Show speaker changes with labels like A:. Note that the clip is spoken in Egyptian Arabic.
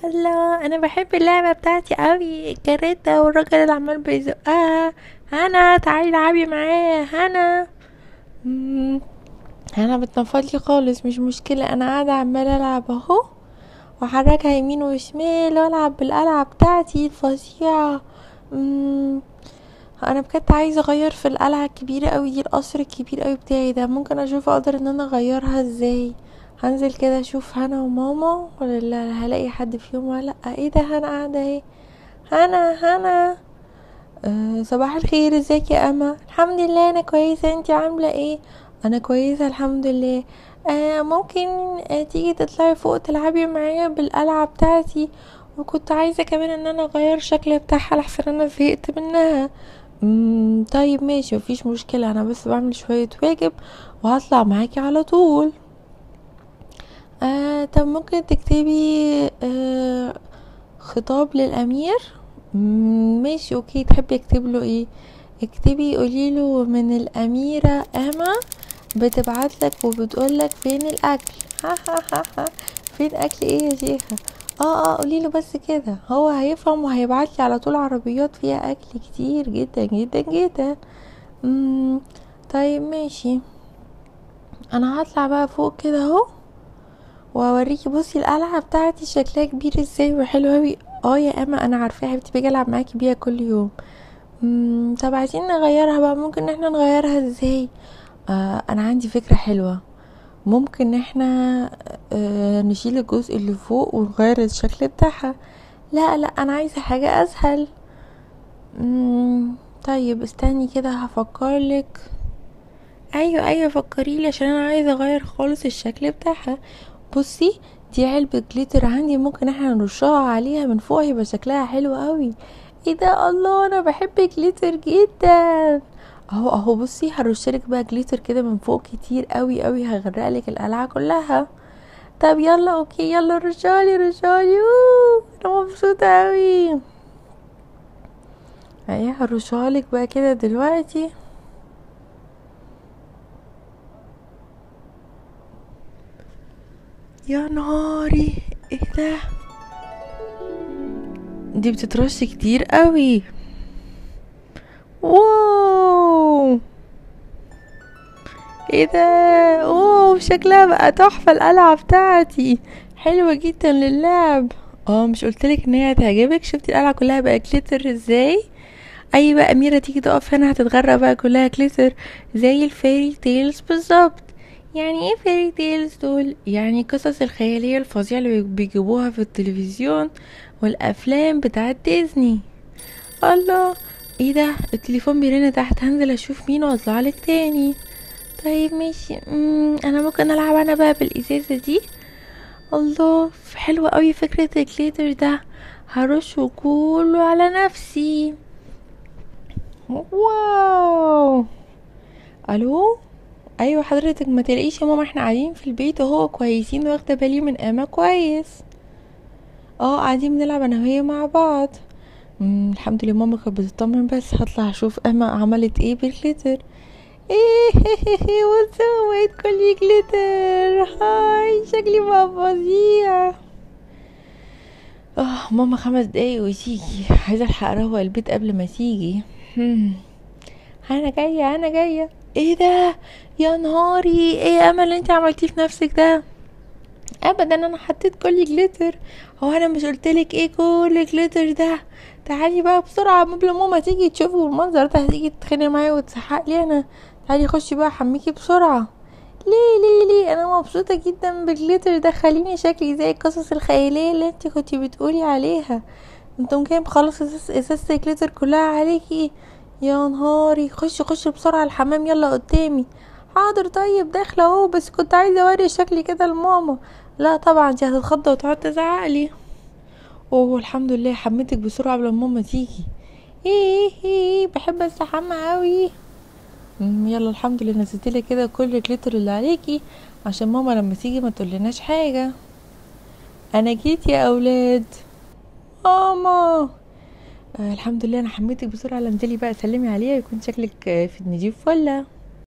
A: الله انا بحب اللعبه بتاعتي قوي الكاريتا والراجل اللي عمال بيزقها هنا تعالي العبي معايا هنا مم، هنا بتنفضلي خالص مش مشكله انا قاعده عماله العب اهو واحركها يمين وشمال والعب بالقلعه بتاعتي الفظيعه مم، انا بجد عايزه اغير في القلعه الكبيره قوي دي القصر الكبير قوي بتاعي ده ممكن اشوف اقدر ان انا اغيرها ازاي هنزل كده اشوف هنا وماما ولا لا هلاقي حد فيهم ولا لا ايه ده هنا قاعده اهي هنا هنا أه صباح الخير ازيك يا اما الحمد لله انا كويسه انتي عامله ايه انا كويسه الحمد لله آه ممكن آه تيجي تطلعي فوق تلعبي معايا بالقلعه بتاعتي وكنت عايزه كمان ان انا اغير الشكل بتاعها لحسن انا زهقت منها مم، طيب ماشي مفيش مشكله انا بس بعمل شويه واجب وهطلع معاكي على طول آه طب ممكن تكتبي آه خطاب للأمير مم، ماشي اوكي تحبي اكتب له ايه اكتبي قوليله من الأميرة أما بتبعتلك وبتقولك فين الأكل ها ها ها ها فين أكل ايه يا شيخة اه اه قوليله بس كده هو هيفهم وهيبعتلي على طول عربيات فيها أكل كتير جدا جدا جدا مم، طيب ماشي انا هطلع بقى فوق كده اهو واوريكي بصي القلعه بتاعتي شكلها كبير ازاي وحلو اوي اه يا اما انا عارفاها حبيبتي باجي العب معاكي بيها كل يوم مم، طب عايزين نغيرها بقى ممكن ان احنا نغيرها ازاي آه انا عندي فكره حلوه ممكن ان احنا آه نشيل الجزء اللي فوق ونغير الشكل بتاعها لا لا انا عايزه حاجه اسهل مم، طيب استني كده هفكرلك ايوه ايوه فكريلي عشان انا عايزه اغير خالص الشكل بتاعها بصي دي علبة جليتر عندي ممكن احنا نرشها عليها من فوق هيبقى شكلها حلو قوي ايه ده الله انا بحب جليتر جدا اهو اهو بصي هرشلك بقى جليتر كده من فوق كتير قوي قوي هغرقلك القلعة كلها طب يلا اوكي يلا رشالي رشالي أوه، انا مبسوطة قوي اهي هرشالك بقى كده دلوقتي يا نهاري ايه ده دي بتترش كتير قوي واو ايه ده اوه شكلها بقى تحفة القلعة بتاعتي حلوة جدا للعب اه مش قلتلك ان هي هتعجبك شفتي القلعة كلها بقى كليتر ازاي اي بقى اميرة تيجي تقف هنا هتتغرق بقى كلها كليتر زي الفيري تيلز بالظبط يعني ايه فيري تيلز دول يعني قصص الخيالية الفظيعة اللي بيجيبوها في التلفزيون والافلام بتاعت ديزني الله ايه ده التليفون بيرن تحت هنزل اشوف مين واطلعلك تاني طيب ماشي مم. انا ممكن العب انا بقى بالازازة دي الله حلوة قوي فكرة الجليتر ده هرشه كله على نفسي واو الو ايوه حضرتك ما تلاقيش يا ماما احنا قاعدين في البيت اهو كويسين واخده بالي من اما كويس اه قاعدين بنلعب انا وهي مع بعض مم الحمد لله ماما كانت بتطمن بس هطلع اشوف اما عملت ايه بالجليتر ايه وسويت كل جليتر هاي شكلي بقى فظيع اه ماما خمس دقايق وتيجي عايزه الحق اروق البيت قبل ما تيجي هم. انا جايه انا جايه ايه ده يا نهاري ايه يا امل اللي انت عملتيه في نفسك ده ابدا انا حطيت كل جليتر هو انا مش قلتلك ايه كل جليتر ده تعالي بقى بسرعه قبل ماما تيجي تشوفي المنظر ده هتيجي تتخانق معايا وتسحق لي انا تعالي خشي بقى حميكي بسرعه ليه ليه ليه انا مبسوطه جدا بالجليتر ده خليني شكلي زي القصص الخياليه اللي انت كنتي بتقولي عليها انتم كده مخلص ازازه الجليتر كلها عليكي يا نهاري خشي خشي بسرعه الحمام يلا قدامي حاضر طيب داخله اهو بس كنت عايزه اوري شكلي كده لماما لا طبعا انت هتتخضى وتقعد تزعقلي اوه الحمد لله حميتك بسرعه قبل ما ماما تيجي ايه ايه بحب استحمى قوي مم، يلا الحمد لله نزلتلك كده كل الجليتر اللي عليكي عشان ماما لما تيجي ما تقولناش حاجه انا جيت يا اولاد ماما آه الحمد لله انا حميتك بسرعه لا انزلي بقى سلمي عليها يكون شكلك آه، في النضيف ولا